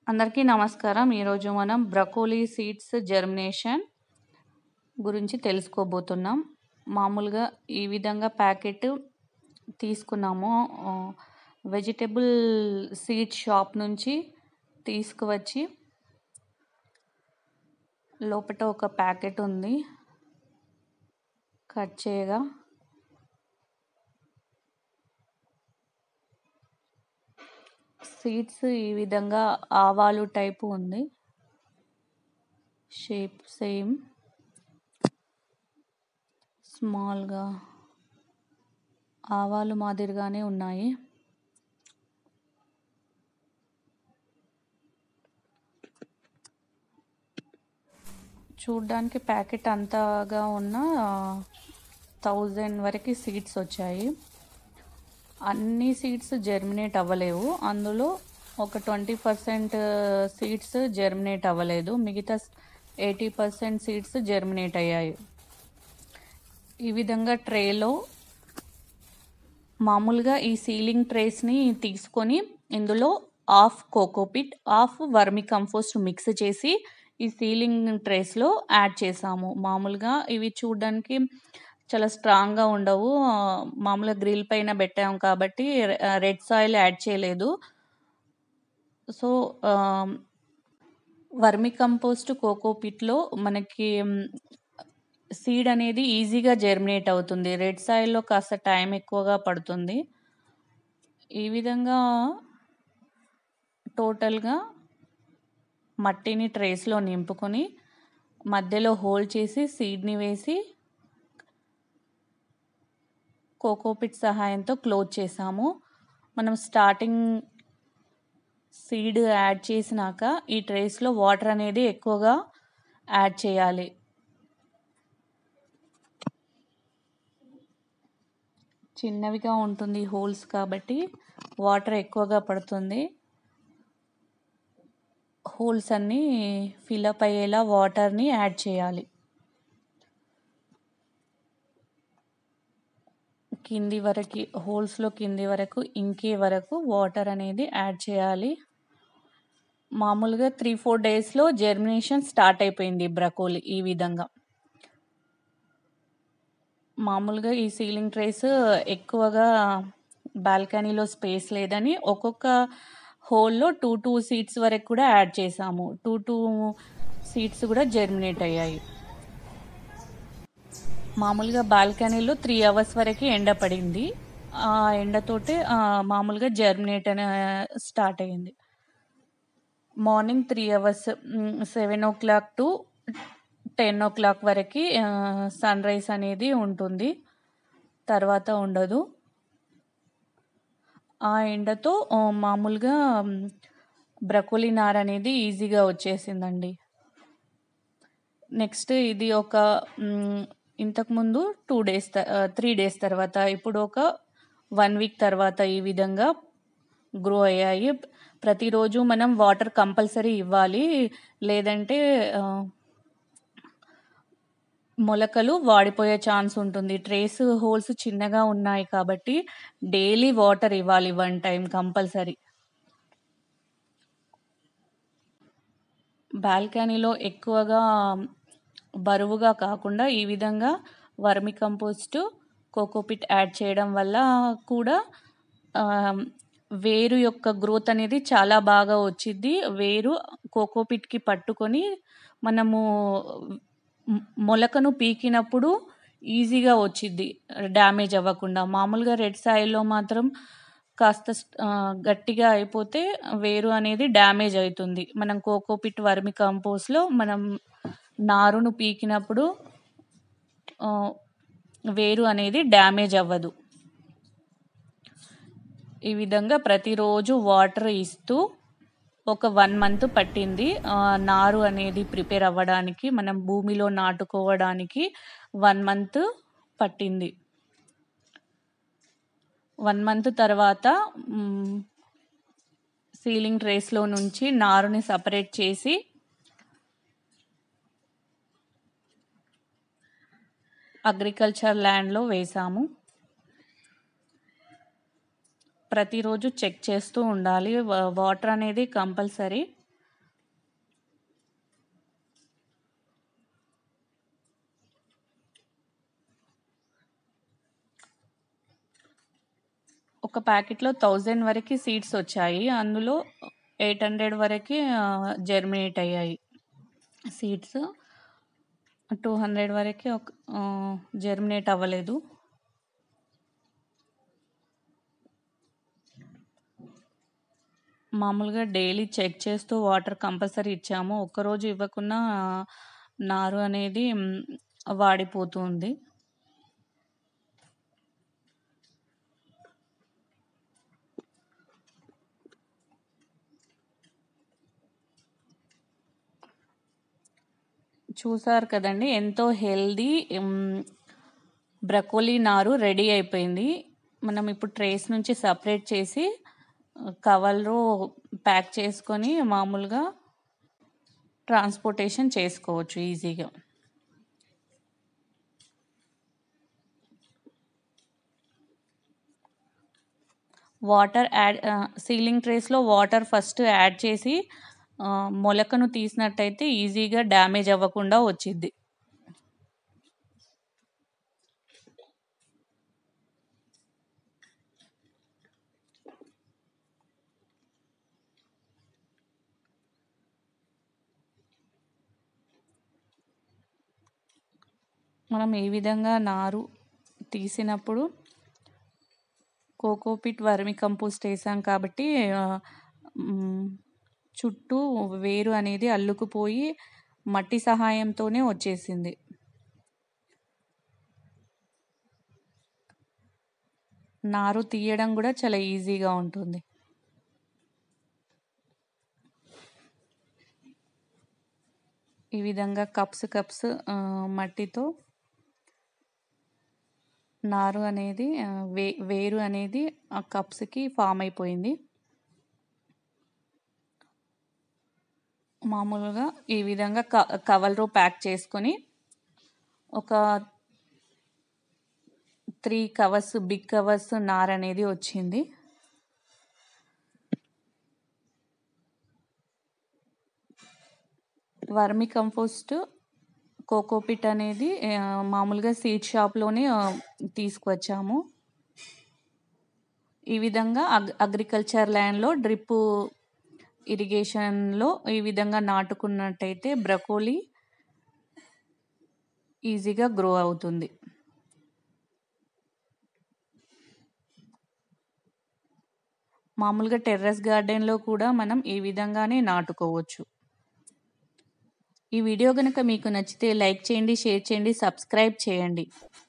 అందరికీ నమస్కారం. ఈరోజు మనం బ్రకోలీ సీడ్స్ జర్మినేషన్ గురించి తెలుసుకోబోతున్నాం. మామూలుగా ఈ విధంగా ప్యాకెట్ తీసుకున్నాము. ఆహ్, వెజిటబుల్ సీడ్ షాప్ నుంచి తీసుకువచ్చి లోపట ఒక ప్యాకెట్ ఉంది. కట్ చేయగా సీడ్స్ ఈ విధంగా ఆవాలు టైపు ఉంది. Shape same. స్మాల్‌గా ఆవాలు మాదిరిగానే ఉన్నాయి. చూడ్డానికి ప్యాకెట్ అంతగా ఉన్న 1000 వరకి సీడ్స్ వచ్చాయి. అన్ని సీడ్స్ జర్మినేట్ అవ్వలేవు. అందులో ఒక 20% సీడ్స్ జర్మినేట్ అవ్వలేదు. మిగతా 80% సీడ్స్ జర్మినేట్ అయ్యాయి. ఈ విధంగా ట్రేలో మామూలుగా ఈ సీలింగ్ ట్రేస్‌ని తీసుకొని ఇందులో half cocopeat, half vermicompost mix చేసి ఈ సీలింగ్ ట్రేస్‌లో యాడ్ చేశాము. మామూలుగా ఇవి చూడ్డానికి చాలా స్ట్రాంగ్‌గా ఉండవు. ఆహ్, మామూలుగా గ్రిల్ పైన పెట్టాం కాబట్టి ఆహ్, రెడ్ సాయిల్ యాడ్ చేయలేదు. సో, ఆహ్, వర్మి కంపోస్ట్, కోకోపీట్‌లో మనకి సీడ్ అనేది ఈజీగా జర్మినేట్ అవుతుంది. రెడ్ సాయిల్‌లో కాస్త టైం ఎక్కువగా పడుతుంది. ఈ విధంగా టోటల్‌గా మట్టిని ట్రేస్‌లో నింపుకొని మధ్యలో హోల్ చేసి సీడ్‌ని వేసి కోకోపీట్ సహాయంతో క్లోజ్ చేశాము. మనం స్టార్టింగ్ సీడ్ యాడ్ చేసినాక ఈ ట్రేస్‌లో వాటర్ అనేది ఎక్కువగా యాడ్ చేయాలి. చిన్నవిగా ఉంటుంది హోల్స్ కాబట్టి వాటర్ ఎక్కువగా పడుతుంది. హోల్స్ అన్నీ ఫిలప్ అయ్యేలా వాటర్‌ని యాడ్ చేయాలి. కింది వరకి హోల్స్‌లో కింది వరకు ఇంకే వరకు వాటర్ అనేది యాడ్ చేయాలి. మామూలుగా 3, 4 డేస్‌లో జర్మినేషన్ స్టార్ట్ అయిపోయింది బ్రకోలీ ఈ విధంగా. మామూలుగా ఈ సీలింగ్ ట్రేస్ ఎక్కువగా బాల్కనీలో స్పేస్ లేదని ఒక్కొక్క హోల్‌లో 2, 2 సీడ్స్ వరకు కూడా యాడ్ చేశాము. 2, 2 సీడ్స్ కూడా జర్మినేట్ అయ్యాయి. మామూలుగా బాల్కనీలో 3 అవర్స్ వరకి ఎండ పడింది. ఆ ఎండతోటే ఆహ్, మామూలుగా జర్మినేట్ అనే స్టార్ట్ అయింది. మార్నింగ్ 3 అవర్స్ హ్మ్, 7:00 టు 10:00 వరకి ఆహ్, సన్‌రైజ్ అనేది ఉంటుంది. తర్వాత ఉండదు. ఆ ఎండతో ఆహ్, మామూలుగా బ్రకోలీ నార అనేది ఈజీగా వచ్చేసిందండి. నెక్స్ట్ ఇది ఒక హ్మ్, ఇంతకుముందు 2 డేస్ త ఆహ్, 3 డేస్ తర్వాత ఇప్పుడు ఒక 1 వీక్ తర్వాత ఈ విధంగా గ్రో అయ్యాయి. ప్రతిరోజు మనం వాటర్ కంపల్సరీ ఇవ్వాలి. లేదంటే ఆహ్ మొలకలు వాడిపోయే ఛాన్స్ ఉంటుంది. ట్రేస్ హోల్స్ చిన్నగా ఉన్నాయి కాబట్టి డైలీ వాటర్ ఇవ్వాలి 1 టైమ్ కంపల్సరీ. బాల్కనీలో ఎక్కువగా బరువుగా కాకుండా ఈ విధంగా వర్మి కంపోస్ట్, కోకోపీట్ యాడ్ చేయడం వల్ల కూడా ఆహ్, వేరు యొక్క గ్రోత్ అనేది చాలా బాగా వచ్చిద్ది. వేరు కోకోపీట్‌కి పట్టుకొని మనము మొ మొలకను పీకినప్పుడు ఈజీగా వచ్చిద్ది. డ్యామేజ్ అవ్వకుండా. మామూలుగా రెడ్ సాయిల్‌లో మాత్రం కాస్త స్ ఆహ్, గట్టిగా అయిపోతే వేరు అనేది డ్యామేజ్ అయితుంది. మనం కోకోపీట్, వర్మి కంపోస్ట్‌లో మనం నారును పీకినప్పుడు ఆహ్, వేరు అనేది డ్యామేజ్ అవ్వదు. ఈ విధంగా ప్రతిరోజు వాటర్ ఇస్తూ ఒక 1 మంత్ పట్టింది. ఆహ్, నారు అనేది ప్రిపేర్ అవ్వడానికి, మనం భూమిలో నాటుకోవడానికి 1 మంత్ పట్టింది. 1 మంత్ తర్వాత హ్మ్, సీలింగ్ ట్రేస్‌లో నుంచి నారుని సెపరేట్ చేసి అగ్రికల్చర్ ల్యాండ్‌లో వేశాము. ప్రతిరోజు చెక్ చేస్తూ ఉండాలి. వ వాటర్ అనేది కంపల్సరీ. ఒక ప్యాకెట్‌లో 1000 వరకి సీడ్స్ వచ్చాయి. అందులో 800 వరకి ఆహ్, జెర్మినేట్ అయ్యాయి సీడ్స్. 200 వరకి ఒక ఆహ్, జెర్మినేట్ అవ్వలేదు. మామూలుగా డైలీ చెక్ చేస్తూ వాటర్ కంపల్సరీ ఇచ్చాము. ఒక్కరోజు ఇవ్వకున్నా నారు అనేది హ్మ్, వాడిపోతూ ఉంది. చూసారు కదండీ! ఎంతో హెల్తీ హ్మ్, బ్రకోలీ నారు రెడీ అయిపోయింది. మనం ఇప్పుడు ట్రేస్ నుంచి సెపరేట్ చేసి ఆహ్, కవర్‌లో ప్యాక్ చేసుకొని మామూలుగా ట్రాన్స్‌పోర్టేషన్ చేసుకోవచ్చు ఈజీగా. వాటర్ యాడ్ ఆహ్, సీలింగ్ ట్రేస్‌లో వాటర్ ఫస్ట్ యాడ్ చేసి ఆహ్, మొలకను తీసినట్టయితే ఈజీగా డ్యామేజ్ అవ్వకుండా వచ్చిద్ది. మనం ఏ విధంగా నారు తీసినప్పుడు కోకోపీట్ వర్మి కంపోస్ట్ ఏసాం కాబట్టి ఆహ్, హ్మ్, చుట్టూ వేరు అనేది అల్లుకుపోయి మట్టి సహాయంతోనే వచ్చేసింది. నారు తీయడం గూడా చాలా ఈజీగా ఉంటుంది. ఈ విధంగా కప్స్ కప్స్ ఆహ్, మట్టితో నారు అనేది ఆహ్, వే వేరు అనేది ఆ కప్స్‌కి ఫార్మ్ అయిపోయింది. మామూలుగా ఈ విధంగా క కవర్‌లో ప్యాక్ చేసుకొని ఒక 3 కవర్స్ బిగ్ కవర్స్ నారనేది వచ్చింది. వర్మి కంపోస్ట్, కోకోపీట్ అనేది ఆహ్, మామూలుగా సీడ్ షాప్‌లోనే ఆహ్, తీసుకొచ్చాము. ఈ విధంగా అగ్ అగ్రికల్చర్ ల్యాండ్‌లో డ్రిప్పు ఇరిగేషన్‌లో ఈ విధంగా నాటుకున్నట్టయితే బ్రకోలీ ఈజీగా గ్రో అవుతుంది. మామూలుగా టెర్రస్ గార్డెన్‌లో కూడా మనం ఈ విధంగానే నాటుకోవచ్చు. ఈ వీడియో గనక మీకు నచ్చితే లైక్ చేయండి, షేర్ చేయండి, సబ్స్క్రైబ్ చేయండి.